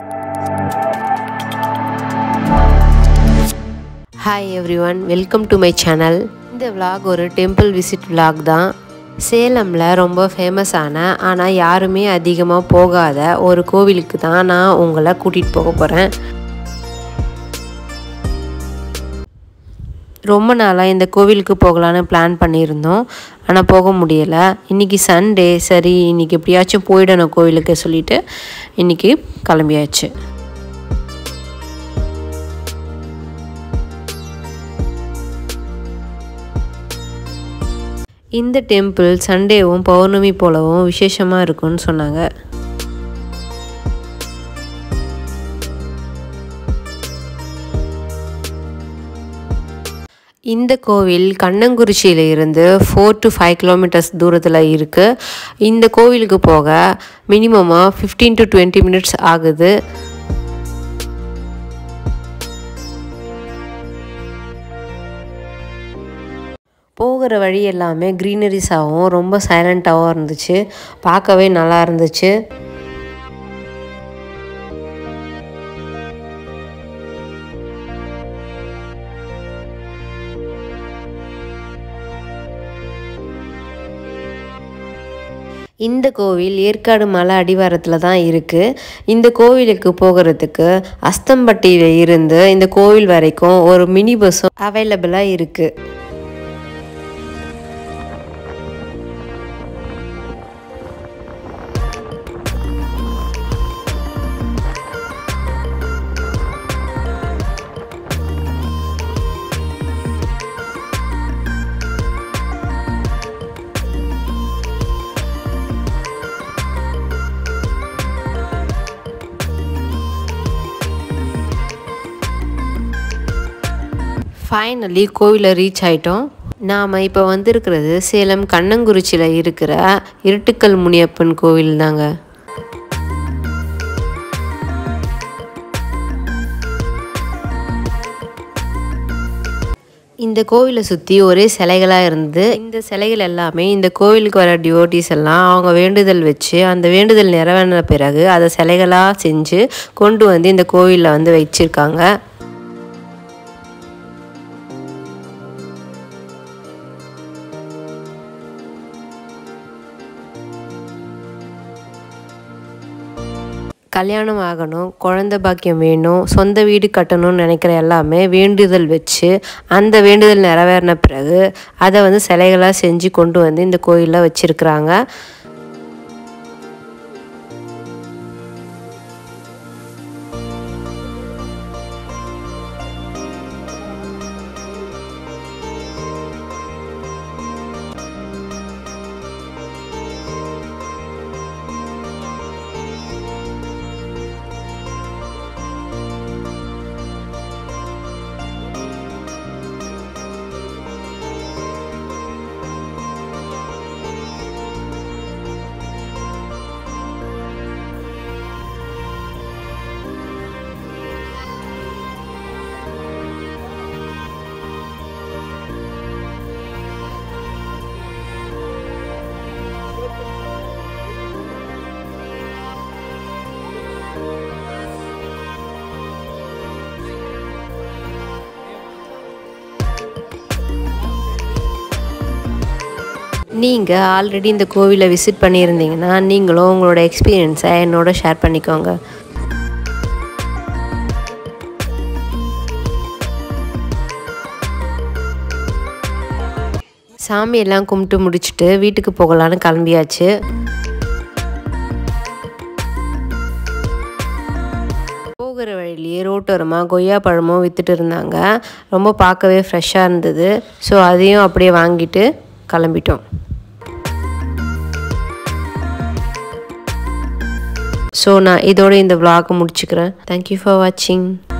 hi everyone welcome to my channel இந்த vlog ஒரு temple visit vlog தான் சேலமில் ரொம்ப ஃபேமஸான ஆனால் யாருமே அதிகமாக போகாத ஒரு கோவிலுக்கு தான் நான் உங்களை கூட்டிகிட்டு போக போகிறேன் ரொம்ப நாளாக இந்த கோவிலுக்கு போகலான்னு பிளான் பண்ணியிருந்தோம் ஆனால் போக முடியலை இன்றைக்கி சண்டே சரி இன்றைக்கி எப்படியாச்சும் போயிடணும் கோவிலுக்கு சொல்லிட்டு இன்றைக்கி கிளம்பியாச்சு இந்த டெம்பிள் சண்டேவும் பௌர்ணமி போலவும் விசேஷமாக இருக்கும்னு சொன்னாங்க இந்த கோவில் கண்ணங்குறிச்சியில் இருந்து ஃபோர் டு ஃபைவ் கிலோமீட்டர்ஸ் தூரத்தில் இருக்குது இந்த கோவிலுக்கு போக மினிமமாக ஃபிஃப்டீன் டு டுவெண்ட்டி மினிட்ஸ் ஆகுது போகிற வழி எல்லாமே க்ரீனரிஸாகவும் ரொம்ப சைலண்ட்டாகவும் இருந்துச்சு பார்க்கவே நல்லா இருந்துச்சு இந்த கோவில் ஏற்காடு மலை அடிவாரத்தில் தான் இருக்குது இந்த கோவிலுக்கு போகிறதுக்கு அஸ்தம்பட்டியில் இருந்து இந்த கோவில் வரைக்கும் ஒரு மினி பஸ்ஸும் அவைலபிளாக இருக்குது ஃபைனலி கோவிலை ரீச் ஆயிட்டோம் நாம் இப்போ வந்திருக்கிறது சேலம் கண்ணங்குறிச்சியில் இருக்கிற இருட்டுக்கல் முனியப்பன் கோவில் தாங்க இந்த கோவிலை சுற்றி ஒரே சிலைகளாக இருந்து இந்த சிலைகள் எல்லாமே இந்த கோவிலுக்கு வர டிவோட்டிஸ் எல்லாம் அவங்க வேண்டுதல் வச்சு அந்த வேண்டுதல் நிறைவேறின பிறகு அதை சிலைகளாக செஞ்சு கொண்டு வந்து இந்த கோவிலில் வந்து வச்சுருக்காங்க கல்யாணம் ஆகணும் குழந்த பாக்கியம் வேணும் சொந்த வீடு கட்டணும்னு நினைக்கிற எல்லாமே வேண்டுதல் வச்சு அந்த வேண்டுதல் நிறைவேறின பிறகு அதை வந்து சிலைகளாக செஞ்சு கொண்டு வந்து இந்த கோயிலில் வச்சுருக்குறாங்க நீங்கள் ஆல்ரெடி இந்த கோவிலை விசிட் பண்ணியிருந்தீங்கன்னா நீங்களும் உங்களோட எக்ஸ்பீரியன்ஸை என்னோட ஷேர் பண்ணிக்கோங்க சாமியெல்லாம் கும்பிட்டு முடிச்சுட்டு வீட்டுக்கு போகலான்னு கிளம்பியாச்சு போகிற வழியிலேயே ரோட்டோரமாக கொய்யா பழமும் விற்றுட்டு இருந்தாங்க ரொம்ப பார்க்கவே ஃப்ரெஷ்ஷாக இருந்தது ஸோ அதையும் அப்படியே வாங்கிட்டு கிளம்பிட்டோம் ஸோ நான் இதோட இந்த vlog முடிச்சுக்கிறேன் தேங்க்யூ ஃபார் வாட்சிங்